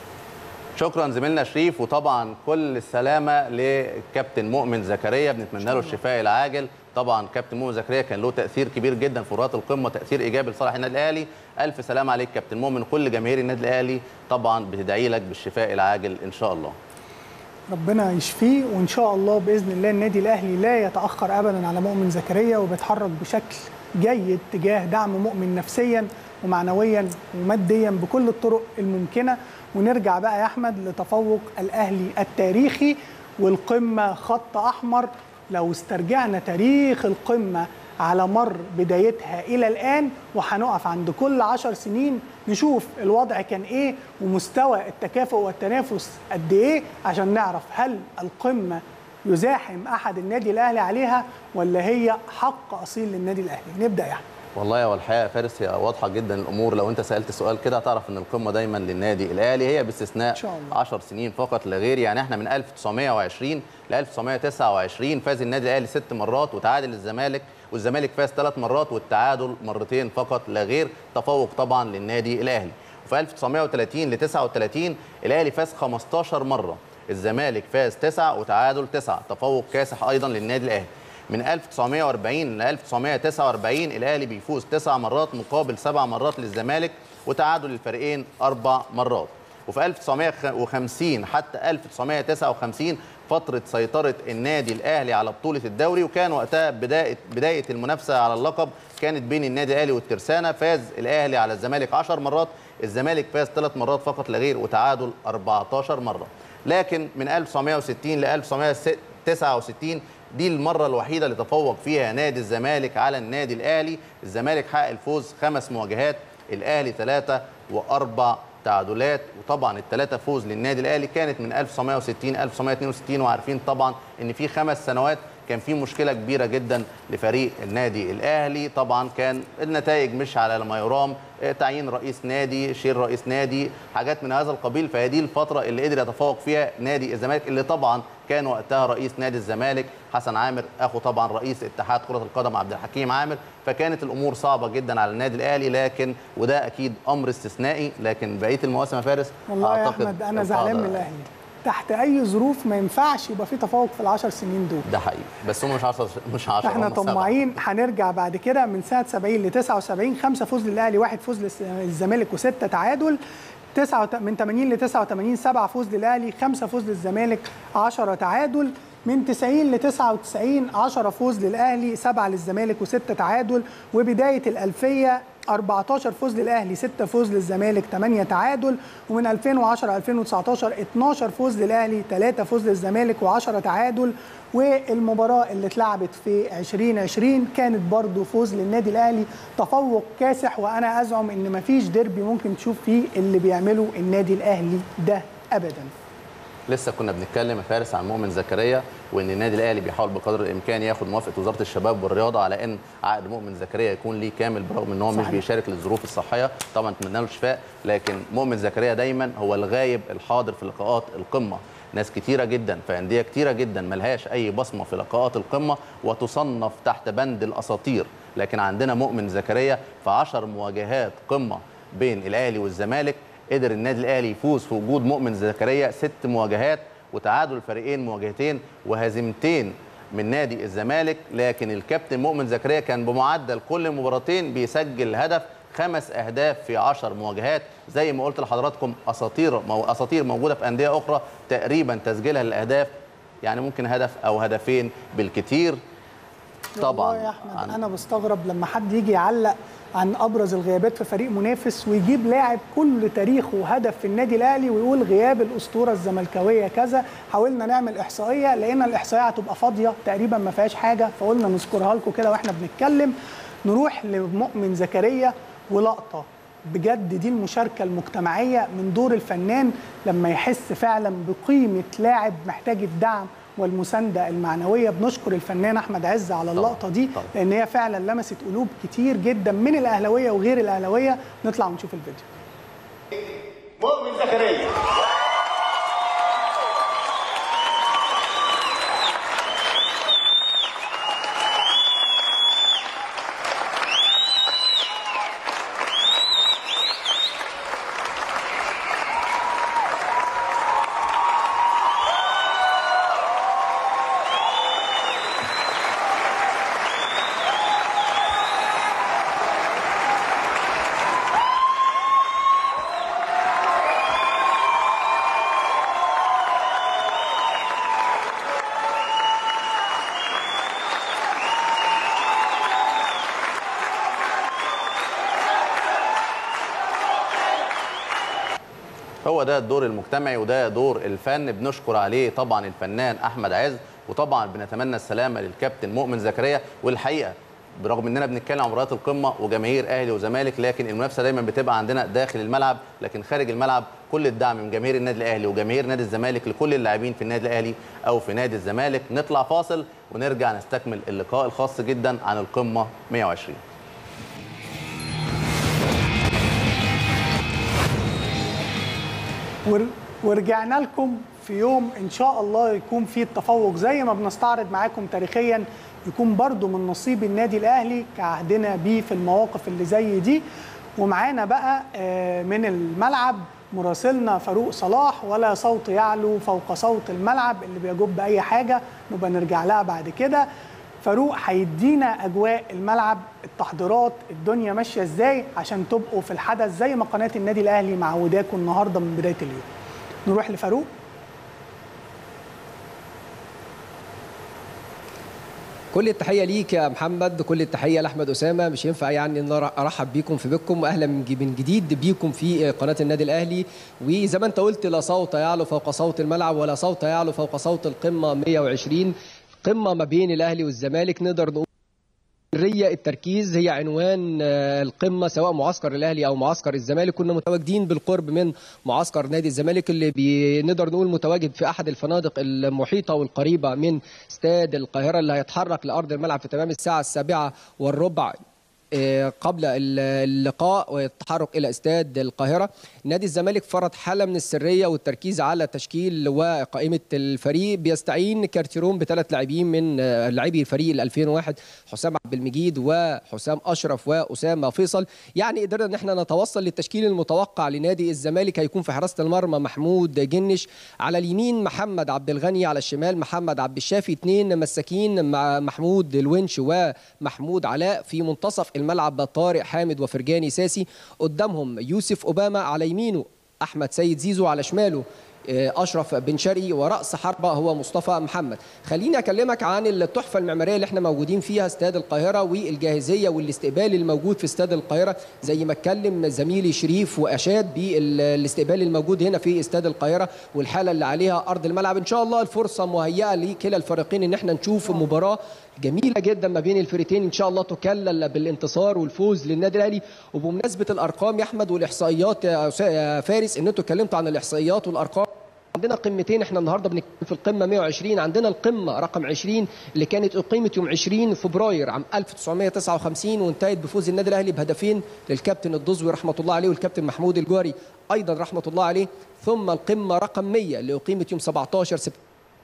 شكرا زميلنا شريف وطبعا كل السلامه لكابتن مؤمن زكريا بنتمنى له الشفاء العاجل طبعا كابتن مؤمن زكريا كان له تاثير كبير جدا في مباراه القمه تاثير ايجابي لصالح النادي الاهلي الف سلامه عليك كابتن مؤمن كل جماهير النادي الاهلي طبعا بتدعي لك بالشفاء العاجل ان شاء الله ربنا يشفيه وان شاء الله باذن الله النادي الاهلي لا يتاخر ابدا على مؤمن زكريا وبيتحرك بشكل جيد تجاه دعم مؤمن نفسيا ومعنويا وماديا بكل الطرق الممكنه ونرجع بقى يا احمد لتفوق الاهلي التاريخي والقمه خط احمر لو استرجعنا تاريخ القمه على مر بدايتها الى الان وهنقف عند كل عشر سنين نشوف الوضع كان ايه ومستوى التكافؤ والتنافس قد ايه عشان نعرف هل القمه يزاحم احد النادي الاهلي عليها ولا هي حق اصيل للنادي الاهلي نبدا يعني والله هو الحقيقه يا فارس هي واضحه جدا الامور لو انت سالت سؤال كده هتعرف ان القمه دايما للنادي الاهلي هي باستثناء إن شاء الله. 10 سنين فقط لا غير يعني احنا من 1920 ل 1929 فاز النادي الاهلي ست مرات وتعادل الزمالك والزمالك فاز ثلاث مرات والتعادل مرتين فقط لا غير تفوق طبعا للنادي الاهلي وفي 1930 ل 39 الاهلي فاز 15 مره الزمالك فاز تسعة وتعادل تسعة تفوق كاسح ايضا للنادي الاهلي من 1940 ل 1949 الاهلي بيفوز تسع مرات مقابل سبع مرات للزمالك وتعادل الفريقين اربع مرات وفي 1950 حتى 1959 فترة سيطرة النادي الأهلي على بطولة الدوري وكان وقتها بداية بداية المنافسة على اللقب كانت بين النادي الأهلي والترسانة فاز الأهلي على الزمالك 10 مرات الزمالك فاز ثلاث مرات فقط لا غير وتعادل 14 مرة لكن من 1960 ل 1969 دي المرة الوحيدة اللي تفوق فيها نادي الزمالك على النادي الأهلي الزمالك حقق الفوز خمس مواجهات الأهلي ثلاثة وأربع تعادلات وطبعا الثلاثة فوز للنادي الأهلي كانت من 1960 1962 وعارفين طبعا إن في خمس سنوات كان في مشكلة كبيرة جدا لفريق النادي الأهلي طبعا كان النتائج مش على ما يرام آه، تعيين رئيس نادي شيل رئيس نادي حاجات من هذا القبيل فهي دي الفترة اللي قدر يتفوق فيها نادي الزمالك اللي طبعا كان وقتها رئيس نادي الزمالك حسن عامر اخو طبعا رئيس اتحاد كره القدم عبد الحكيم عامر فكانت الامور صعبه جدا على النادي الاهلي لكن وده اكيد امر استثنائي لكن بقيه المواسم يا فارس والله يا أعتقد احمد انا زعلان من القاعدة- الاهلي تحت اي ظروف ما ينفعش يبقى في تفوق في العشر سنين دول ده حقيقي بس هم مش 10 مش 10 احنا هم سبعة. طماعين هنرجع بعد كده من سنه 70 ل 79 خمسه فوز للاهلي واحد فوز للس- للزمالك وسته تعادل تسعة وت- من 80 ل 89 سبعه فوز للاهلي خمسه فوز للزمالك 10 تعادل من 90 ل 99 10 فوز للاهلي سبعه للزمالك وسته تعادل وبدايه الالفيه 14 فوز للاهلي 6 فوز للزمالك 8 تعادل ومن 2010 2019 12 فوز للاهلي 3 فوز للزمالك و10 تعادل والمباراه اللي اتلعبت في 2020 كانت برضو فوز للنادي الاهلي تفوق كاسح وانا ازعم ان مفيش ديربي ممكن تشوف فيه اللي بيعمله النادي الاهلي ده ابدا لسه كنا بنتكلم يا فارس عن مؤمن زكريا وان النادي الاهلي بيحاول بقدر الامكان ياخد موافقه وزاره الشباب والرياضه على ان عقد مؤمن زكريا يكون ليه كامل برغم ان هو مش صحيح. بيشارك للظروف الصحيه طبعا نتمنى له الشفاء لكن مؤمن زكريا دايما هو الغايب الحاضر في لقاءات القمه ناس كتيرة جدا في أندية كتيرة جدا ملهاش أي بصمة في لقاءات القمة وتصنف تحت بند الأساطير لكن عندنا مؤمن زكريا في عشر مواجهات قمة بين الأهلي والزمالك قدر النادي الأهلي يفوز في وجود مؤمن زكريا ست مواجهات وتعادل الفريقين مواجهتين وهزيمتين من نادي الزمالك لكن الكابتن مؤمن زكريا كان بمعدل كل مباراتين بيسجل هدف خمس اهداف في 10 مواجهات زي ما قلت لحضراتكم اساطير مو اساطير موجوده في انديه اخرى تقريبا تسجيلها للاهداف يعني ممكن هدف او هدفين بالكتير طبعا والله يا احمد عن- انا بستغرب لما حد يجي يعلق عن ابرز الغيابات في فريق منافس ويجيب لاعب كل تاريخه هدف في النادي الاهلي ويقول غياب الاسطوره الزملكاويه كذا حاولنا نعمل احصائيه لقينا الاحصائيه هتبقى فاضيه تقريبا ما فيهاش حاجه فقلنا نذكرها لكم كده واحنا بنتكلم نروح لمؤمن زكريا ولقطه بجد دي المشاركة المجتمعية من دور الفنان لما يحس فعلا بقيمة لاعب محتاج الدعم والمساندة المعنوية بنشكر الفنان أحمد عز على اللقطة دي طبعاً. لأن هي فعلا لمست قلوب كتير جدا من الأهلوية وغير الأهلوية نطلع ونشوف الفيديو مؤمن زكريا هو ده الدور المجتمعي وده دور الفن بنشكر عليه طبعا الفنان احمد عز وطبعا بنتمنى السلامه للكابتن مؤمن زكريا والحقيقه برغم اننا بنتكلم عن مباريات القمه وجماهير اهلي وزمالك لكن المنافسه دايما بتبقى عندنا داخل الملعب لكن خارج الملعب كل الدعم من جماهير النادي الاهلي وجماهير نادي الزمالك لكل اللاعبين في النادي الاهلي او في نادي الزمالك نطلع فاصل ونرجع نستكمل اللقاء الخاص جدا عن القمه 120 ور- ورجعنا لكم في يوم ان شاء الله يكون فيه التفوق زي ما بنستعرض معاكم تاريخيا يكون برضو من نصيب النادي الاهلي كعهدنا بيه في المواقف اللي زي دي ومعانا بقى آه، من الملعب مراسلنا فاروق صلاح ولا صوت يعلو فوق صوت الملعب اللي بيجب اي حاجه نبقى نرجع لها بعد كده فاروق هيدينا اجواء الملعب التحضيرات الدنيا ماشيه ازاي عشان تبقوا في الحدث زي ما قناه النادي الاهلي معوداكم النهارده من بدايه اليوم نروح لفاروق كل التحيه ليك يا محمد كل التحيه لاحمد اسامه مش ينفع يعني ان أنا ارحب بيكم في بيتكم واهلا من ج- من جديد بيكم في قناه النادي الاهلي وزي ما انت قلت لا صوت يعلو فوق صوت الملعب ولا صوت يعلو فوق صوت القمه 120 قمه ما بين الاهلي والزمالك نقدر نقول الرية التركيز هي عنوان آه، القمة سواء معسكر الأهلي أو معسكر الزمالك كنا متواجدين بالقرب من معسكر نادي الزمالك اللي بنقدر نقول متواجد في أحد الفنادق المحيطة والقريبة من استاد القاهرة اللي هيتحرك لأرض الملعب في تمام الساعة السابعة والربع آه، قبل اللقاء والتحرك الى استاد القاهره نادي الزمالك فرض حاله من السريه والتركيز على تشكيل وقائمه الفريق بيستعين كارتيرون بثلاث لاعبين من آه، لاعبي فريق ال 2001 حسام عبد المجيد وحسام اشرف واسامه فيصل يعني قدرنا ان احنا نتوصل للتشكيل المتوقع لنادي الزمالك هيكون في حراسه المرمى محمود جنش على اليمين محمد عبد الغني على الشمال محمد عبد الشافي اثنين مساكين مع محمود الونش ومحمود علاء في منتصف الملعب طارق حامد وفرجاني ساسي قدامهم يوسف اوباما على يمينه احمد سيد زيزو على شماله آه، اشرف بن شرقي وراس حربه هو مصطفى محمد خليني اكلمك عن التحفه المعماريه اللي احنا موجودين فيها استاد القاهره والجاهزيه والاستقبال الموجود في استاد القاهره زي ما اتكلم زميلي شريف واشاد بالاستقبال الموجود هنا في استاد القاهره والحاله اللي عليها ارض الملعب ان شاء الله الفرصه مهيئه لكلا الفريقين ان احنا نشوف مباراه جميله جدا ما بين الفريقين ان شاء الله تكلل بالانتصار والفوز للنادي الاهلي وبمناسبه الارقام يا احمد والاحصائيات يا أسا- يا فارس ان انتوا اتكلمتوا عن الاحصائيات والارقام عندنا قمتين احنا النهارده بنتكلم في القمه 120 عندنا القمه رقم 20 اللي كانت اقيمت يوم 20 فبراير عام 1959 وانتهت بفوز النادي الاهلي بهدفين للكابتن الدزوي رحمه الله عليه والكابتن محمود الجواري ايضا رحمه الله عليه ثم القمه رقم 100 اللي اقيمت يوم 17 سبتمبر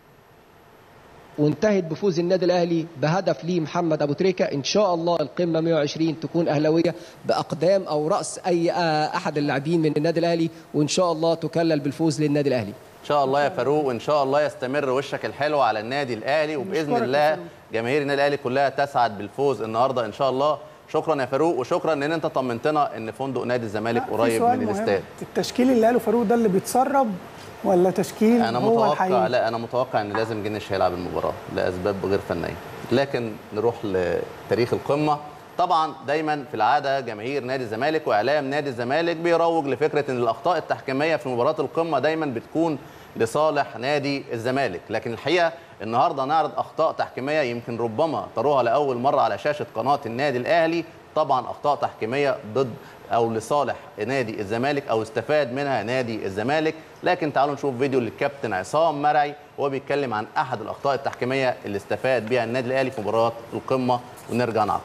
وانتهت بفوز النادي الاهلي بهدف ليه محمد ابو تريكه ان شاء الله القمه 120 تكون اهلاويه باقدام او راس اي آه، احد اللاعبين من النادي الاهلي وان شاء الله تكلل بالفوز للنادي الاهلي ان شاء الله يا فاروق وان شاء الله يستمر وشك الحلو على النادي الاهلي وباذن نشكرك يا الله فاروق. جماهير النادي الاهلي كلها تسعد بالفوز النهارده ان شاء الله شكرا يا فاروق وشكرا ان انت طمنتنا ان فندق نادي الزمالك لا، في قريب سؤال من مهم. الاستاد التشكيل اللي قاله فاروق ده اللي بيتسرب ولا تشكيل انا هو متوقع الحقيقي لا انا متوقع ان لازم جنش هيلعب المباراه لاسباب غير فنيه لكن نروح لتاريخ القمه طبعا دايما في العاده جماهير نادي الزمالك واعلام نادي الزمالك بيروج لفكره ان الاخطاء التحكيميه في مباراه القمه دايما بتكون لصالح نادي الزمالك لكن الحقيقه النهارده نعرض اخطاء تحكيميه يمكن ربما تروها لاول مره على شاشه قناه النادي الاهلي طبعا اخطاء تحكيميه ضد او لصالح نادي الزمالك او استفاد منها نادي الزمالك لكن تعالوا نشوف فيديو للكابتن عصام مرعي وهو بيتكلم عن احد الاخطاء التحكيميه اللي استفاد بها النادي الاهلي في مباراه القمه ونرجع نعقب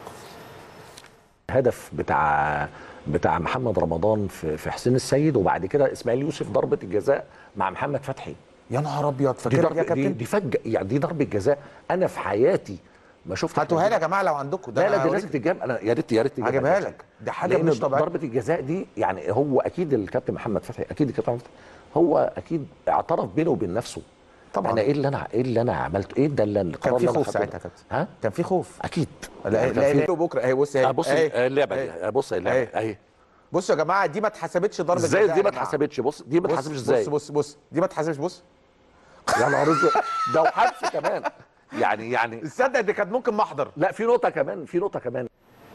هدف بتاع بتاع محمد رمضان في في حسين السيد وبعد كده اسماعيل يوسف ضربه الجزاء مع محمد فتحي يا نهار ابيض دي فاكرها يا ضربه دي, كابتن دي فج يعني دي ضربه جزاء انا في حياتي ما شفت هاتوها لي يا جماعه لو عندكم لا لا أنا دي هوريك. لازم تتجاب انا يا ريت يا ريت تجيبها هجيبها لك. لك. دي حاجة لأن مش طبيعية. ضربه الجزاء دي يعني هو اكيد الكابتن محمد فتحي اكيد الكابتن محمد فتحي هو اكيد اعترف بينه وبين نفسه طبعاً. انا ايه اللي انا ايه اللي انا عملته ايه ده اللي كان القرار في اللي أنا خوف خدته ساعتها ده؟ يا كابتن ها كان في خوف اكيد لا يعني كان لا في- لا بكره اهي بص آه، اهي بص أهي. اللعبه أهي. دي آه، بص اللعبه أهي. اهي بصوا يا جماعه دي ما اتحسبتش ضربه ازاي جزاء دي يا ما جماعة. اتحسبتش بص دي ما بص- اتحسبش ازاي بص بص بص دي ما اتحسبش بص يا نهار اسود ده وحبس كمان يعني يعني تصدق دي كانت ممكن محضر لا في نقطه كمان في نقطه كمان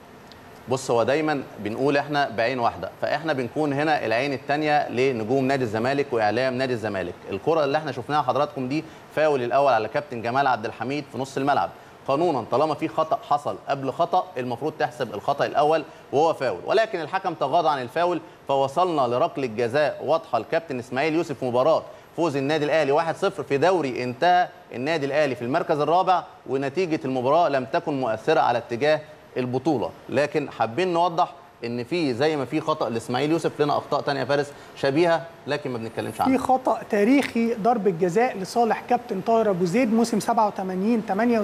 بص هو دايما بنقول احنا بعين واحده فاحنا بنكون هنا العين الثانيه لنجوم نادي الزمالك واعلام نادي الزمالك الكره اللي احنا شفناها حضراتكم دي فاول الاول على كابتن جمال عبد الحميد في نص الملعب قانونا طالما في خطا حصل قبل خطا المفروض تحسب الخطا الاول وهو فاول ولكن الحكم تغاضى عن الفاول فوصلنا لركله جزاء واضحه لكابتن اسماعيل يوسف في مباراه فوز النادي الاهلي 1-0 في دوري انتهى النادي الاهلي في المركز الرابع ونتيجه المباراه لم تكن مؤثره على اتجاه البطوله لكن حابين نوضح ان في زي ما في خطا لاسماعيل يوسف لنا اخطاء تانية يا فارس شبيهه لكن ما بنتكلمش في عنها خطا تاريخي ضربه جزاء لصالح كابتن طاهر ابو زيد موسم 87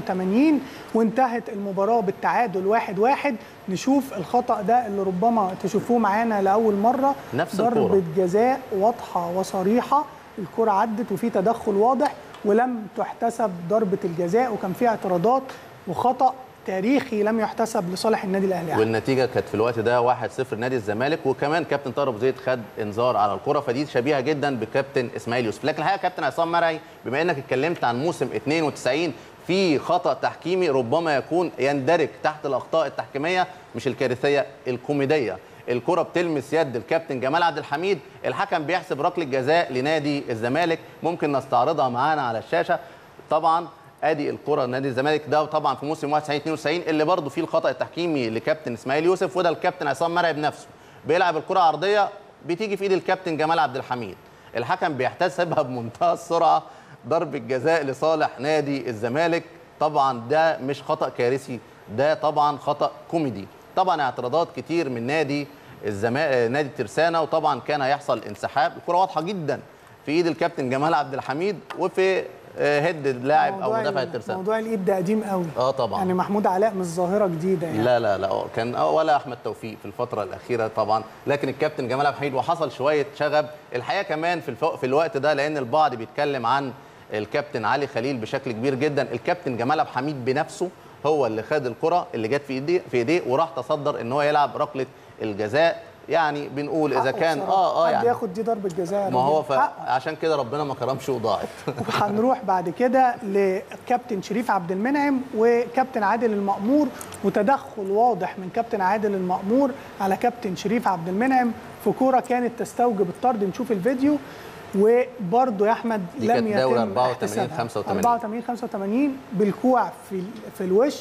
88 وانتهت المباراه بالتعادل 1 1 نشوف الخطا ده اللي ربما تشوفوه معانا لاول مره نفس ضربه الكورة. جزاء واضحه وصريحه الكره عدت وفي تدخل واضح ولم تحتسب ضربه الجزاء وكان في اعتراضات وخطا تاريخي لم يحتسب لصالح النادي الاهلي والنتيجه كانت في الوقت ده 1-0 نادي الزمالك وكمان كابتن طاهر ابو زيد خد انذار على الكره فدي شبيهه جدا بكابتن اسماعيل يوسف لكن الحقيقه كابتن عصام مرعي بما انك اتكلمت عن موسم 92 في خطا تحكيمي ربما يكون يندرج تحت الاخطاء التحكيميه مش الكارثيه الكوميديه الكره بتلمس يد الكابتن جمال عبد الحميد الحكم بيحسب ركله جزاء لنادي الزمالك ممكن نستعرضها معانا على الشاشه طبعا ادي الكره نادي الزمالك ده طبعا في موسم 91 92 اللي برضه فيه الخطا التحكيمي لكابتن اسماعيل يوسف وده الكابتن عصام مرعي بنفسه بيلعب الكره عرضيه بتيجي في ايد الكابتن جمال عبد الحميد الحكم بيحتسبها بمنتهى السرعه ضربه جزاء لصالح نادي الزمالك طبعا ده مش خطا كارثي ده طبعا خطا كوميدي طبعا اعتراضات كتير من نادي الزما... نادي الترسانه وطبعا كان هيحصل انسحاب الكره واضحه جدا في ايد الكابتن جمال عبد الحميد وفي آه، هيد اللاعب او موضوع مدافع ال- الترسانه موضوع الايد ده قديم قوي اه طبعا يعني محمود علاء مش ظاهره جديده يعني لا لا لا آه، كان آه، ولا احمد توفيق في الفتره الاخيره طبعا لكن الكابتن جمال عبد الحميد وحصل شويه شغب الحقيقه كمان في الفو... في الوقت ده لان البعض بيتكلم عن الكابتن علي خليل بشكل كبير جدا الكابتن جمال عبد الحميد بنفسه هو اللي خد الكره اللي جت في ايديه في ايديه وراح تصدر ان هو يلعب ركله الجزاء يعني بنقول اذا حقه كان بصراحة. اه اه حد يعني ياخد دي ضربه جزاء ما هو راجل. حقه. فعشان كده ربنا ما كرمش وضاعت وهنروح بعد كده لكابتن شريف عبد المنعم وكابتن عادل المأمور وتدخل واضح من كابتن عادل المأمور على كابتن شريف عبد المنعم في كوره كانت تستوجب الطرد نشوف الفيديو وبرضه يا احمد دي لم كانت يتم دوري 84 احتسابها. 85. 84 85 بالكوع في في الوش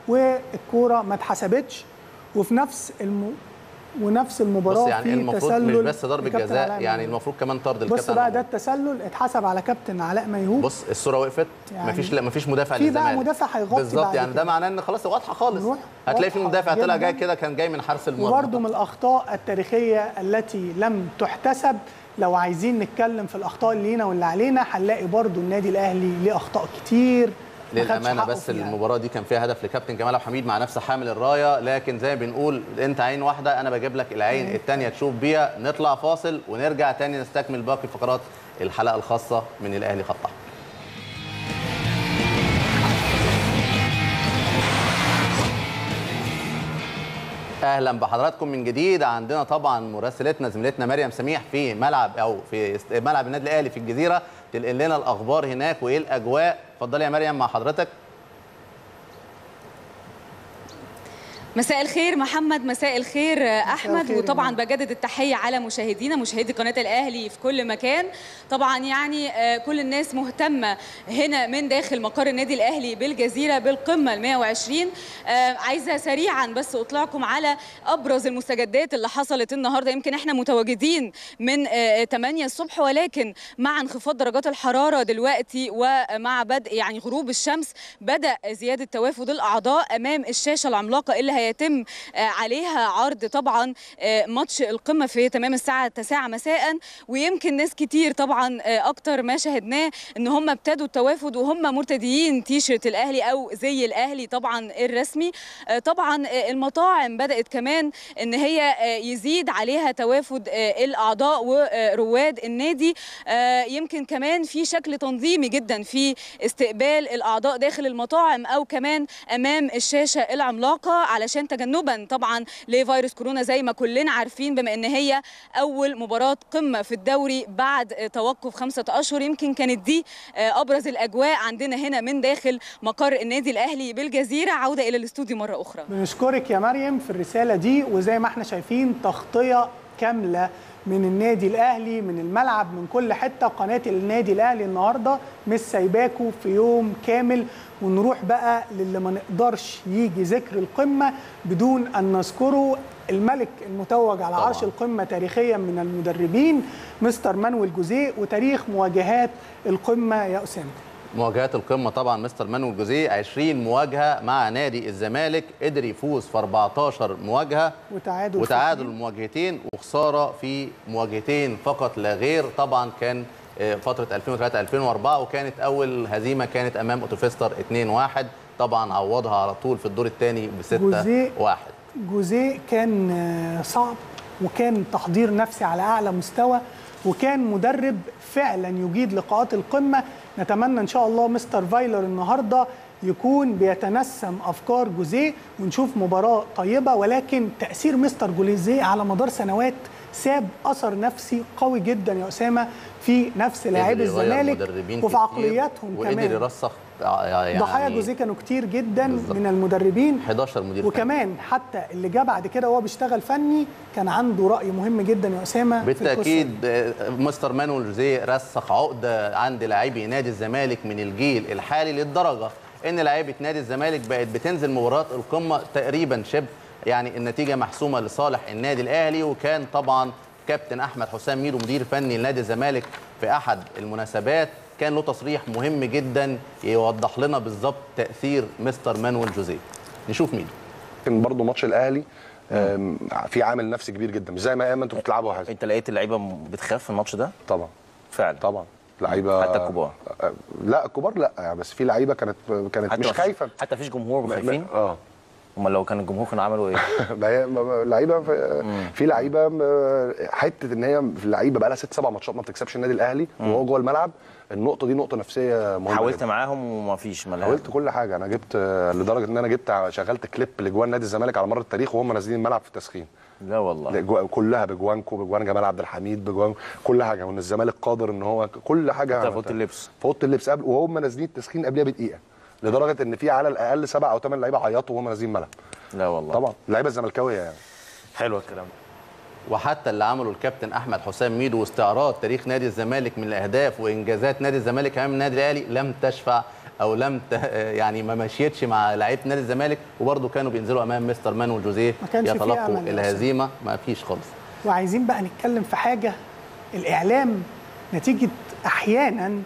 والكوره ما اتحسبتش وفي نفس الم... ونفس المباراه بص يعني في المفروض مش تسلل بس ضربه لكابتن جزاء علاء يعني ميهوب. المفروض كمان طرد بص الكابتن بقى عمر. ده التسلل اتحسب على كابتن علاء ميهوب بص الصوره وقفت يعني مفيش لا مفيش مدافع في بقى للزمالك مدافع هيغطي بالظبط بعد يعني ده كده. معناه ان خلاص واضحه خالص نروح هتلاقي في واضحة مدافع طلع جداً. جاي كده كان جاي من حارس المرمى وبرده من الاخطاء التاريخيه التي لم تحتسب لو عايزين نتكلم في الاخطاء اللي لينا واللي علينا هنلاقي برده النادي الاهلي ليه اخطاء كتير للامانه حقه بس فيها. المباراه دي كان فيها هدف لكابتن جمال عبد الحميد مع نفس حامل الرايه لكن زي ما بنقول انت عين واحده انا بجيب لك العين الثانيه تشوف بيها نطلع فاصل ونرجع تاني نستكمل باقي فقرات الحلقه الخاصه من الاهلي خط أحمر. اهلا بحضراتكم من جديد عندنا طبعا مراسلتنا زميلتنا مريم سميح في ملعب او في است- ملعب النادي الاهلي في الجزيره تنقل لنا الاخبار هناك وايه الاجواء اتفضلي يا مريم مع حضرتك مساء الخير محمد مساء الخير احمد الخير يا وطبعا مريم. بجدد التحيه على مشاهدينا مشاهدي قناه الاهلي في كل مكان طبعا يعني آه، كل الناس مهتمه هنا من داخل مقر النادي الاهلي بالجزيره بالقمه ال 120 آه، عايزه سريعا بس اطلعكم على ابرز المستجدات اللي حصلت النهارده يمكن احنا متواجدين من آه، 8 الصبح ولكن مع انخفاض درجات الحراره دلوقتي ومع بدء يعني غروب الشمس بدا زياده توافد الاعضاء امام الشاشه العملاقه اللي هيتم آه، عليها عرض طبعا آه، ماتش القمه في تمام الساعه 9 مساء ويمكن ناس كتير طبعا آه، اكتر ما شاهدناه ان هم ابتدوا التوافد وهم مرتديين تيشرت الاهلي او زي الاهلي طبعا الرسمي آه، طبعا آه، المطاعم بدات كمان ان هي آه، يزيد عليها توافد آه، الاعضاء ورواد النادي آه، يمكن كمان في شكل تنظيمي جدا في استقبال الاعضاء داخل المطاعم او كمان امام الشاشه العملاقه علشان تجنبا طبعا لفيروس كورونا زي ما كلنا عارفين بما ان هي اول مباراه قمه في الدوري بعد آه، توقف خمسه اشهر يمكن كانت دي آه، ابرز الاجواء عندنا هنا من داخل مقر النادي الاهلي بالجزيره عوده الى الاستوديو مره اخرى بنشكرك يا مريم في الرسالة دي وزي ما احنا شايفين تغطية كاملة من النادي الأهلي من الملعب من كل حتة قناة النادي الأهلي النهاردة مش سايباكوا في يوم كامل ونروح بقى للي ما نقدرش يجي ذكر القمة بدون أن نذكره الملك المتوج على طبعاً. عرش القمة تاريخيا من المدربين مستر مانويل جوزيه وتاريخ مواجهات القمة يا أسامة مواجهات القمه طبعا مستر مانويل جوزيه 20 مواجهه مع نادي الزمالك قدر يفوز في 14 مواجهه وتعادل في وتعادل اتنين. مواجهتين وخساره في مواجهتين فقط لا غير طبعا كان آه، فتره 2003 2004 وكانت اول هزيمه كانت امام اوتوفيستر 2-1 طبعا عوضها على طول في الدور الثاني ب 6 جوزيه 1 جوزيه كان آه، صعب وكان تحضير نفسي على اعلى مستوى وكان مدرب فعلا يجيد لقاءات القمه نتمنى ان شاء الله مستر فايلر النهارده يكون بيتنسم افكار جوزيه ونشوف مباراه طيبه ولكن تاثير مستر جوزيه على مدار سنوات ساب اثر نفسي قوي جدا يا اسامه في نفس لاعبي قدر يغير الزمالك مدربين وفي كتير عقلياتهم وقدر كمان يرسخ آه، يعني ضحايا جوزيه كانوا كتير جدا بالظبط. من المدربين 11 مدير فني. وكمان حتى اللي جه بعد كده وهو بيشتغل فني كان عنده راي مهم جدا يا اسامه في القصة دي. بالتاكيد آه، مستر مانويل جوزيه رسخ عقده عند لاعبي نادي الزمالك من الجيل الحالي للدرجه ان لاعيبه نادي الزمالك بقت بتنزل مباراه القمه تقريبا شبه يعني النتيجه محسومه لصالح النادي الاهلي وكان طبعا كابتن احمد حسام ميدو مدير فني لنادي الزمالك في احد المناسبات كان له تصريح مهم جدا يوضح لنا بالظبط تاثير مستر مانويل جوزيه نشوف ميدو كان برضه ماتش الاهلي آم، في عامل نفسي كبير جدا مش زي ما ايام انتوا بتلعبوا حاجه انت لقيت اللعيبه م- بتخاف في الماتش ده طبعا فعلا طبعا لعيبه حتى الكبار آه، لا الكبار لا يعني بس في لعيبه كانت كانت حتى مش مفيش- خايفه حتى مفيش جمهور خايفين اه امال لو كان الجمهور كانوا عملوا ايه ما هي ما- ما- لعيبه في, في لعيبه م- حته ان هي في لعيبه بقى لها ست سبع ماتشات ما بتكسبش النادي الاهلي وهو جوه الملعب النقطه دي نقطه نفسيه مهمه حاولت جداً. معاهم ومفيش ملاعب حاولت كل حاجه انا جبت آه، لدرجه ان انا جبت شغلت كليب لجوان نادي الزمالك على مر التاريخ وهم نازلين الملعب في التسخين لا والله لجو- كلها بجوانكو بجوان جمال عبد الحميد بجوان كل حاجه وان الزمالك قادر ان هو كل حاجه حتى في اوضه اللبس في اوضه اللبس قبل وهم نازلين التسخين قبلها بدقيقه لدرجه ان في على الاقل سبع او ثمان لعيبه عيطوا وهم نازلين الملعب لا والله طبعا اللعيبه الزملكاويه يعني حلو الكلام وحتى اللي عمله الكابتن احمد حسام ميدو واستعراض تاريخ نادي الزمالك من الاهداف وانجازات نادي الزمالك امام النادي الاهلي لم تشفع او لم ت... يعني ما مشيتش مع لعيبه نادي الزمالك وبرضه كانوا بينزلوا امام مستر مانويل جوزيه ما كانش فيه يتلقوا أمل يا الهزيمه ما فيش خالص وعايزين بقى نتكلم في حاجه الاعلام نتيجه احيانا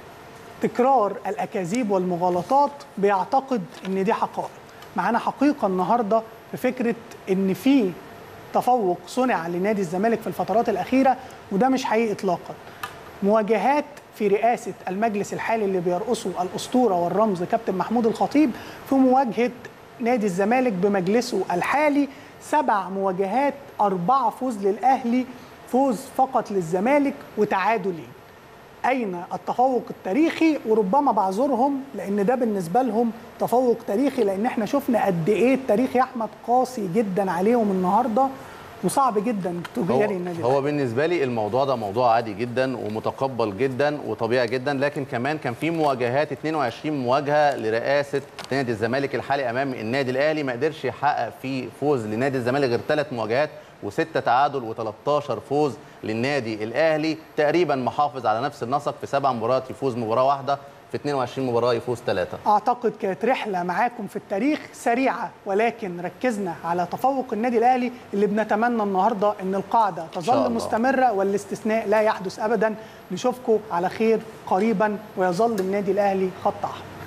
تكرار الاكاذيب والمغالطات بيعتقد ان دي حقائق معانا حقيقه النهارده في فكره ان في تفوق صنع لنادي الزمالك في الفترات الاخيره وده مش حقيقي اطلاقا مواجهات في رئاسه المجلس الحالي اللي بيرأسه الاسطوره والرمز كابتن محمود الخطيب في مواجهه نادي الزمالك بمجلسه الحالي سبع مواجهات أربعة فوز للأهلي فوز فقط للزمالك وتعادلين أين التفوق التاريخي وربما بعذرهم لأن ده بالنسبة لهم تفوق تاريخي لأن احنا شفنا قد إيه التاريخ يا أحمد قاسي جدا عليهم النهاردة وصعب جدا تجاري النادي هو بالنسبه لي الموضوع ده موضوع عادي جدا ومتقبل جدا وطبيعي جدا لكن كمان كان في مواجهات 22 مواجهه لرئاسه نادي الزمالك الحالي امام النادي الاهلي ما قدرش يحقق فيه فوز لنادي الزمالك غير ثلاث مواجهات وستة تعادل و13 فوز للنادي الاهلي تقريبا محافظ على نفس النسق في سبع مباريات يفوز مباراه واحده في 22 مباراه يفوز ثلاثه اعتقد كانت رحله معاكم في التاريخ سريعه ولكن ركزنا على تفوق النادي الاهلي اللي بنتمنى النهارده ان القاعده شاء تظل الله. مستمره والاستثناء لا يحدث ابدا نشوفكم على خير قريبا ويظل النادي الاهلي خط احمر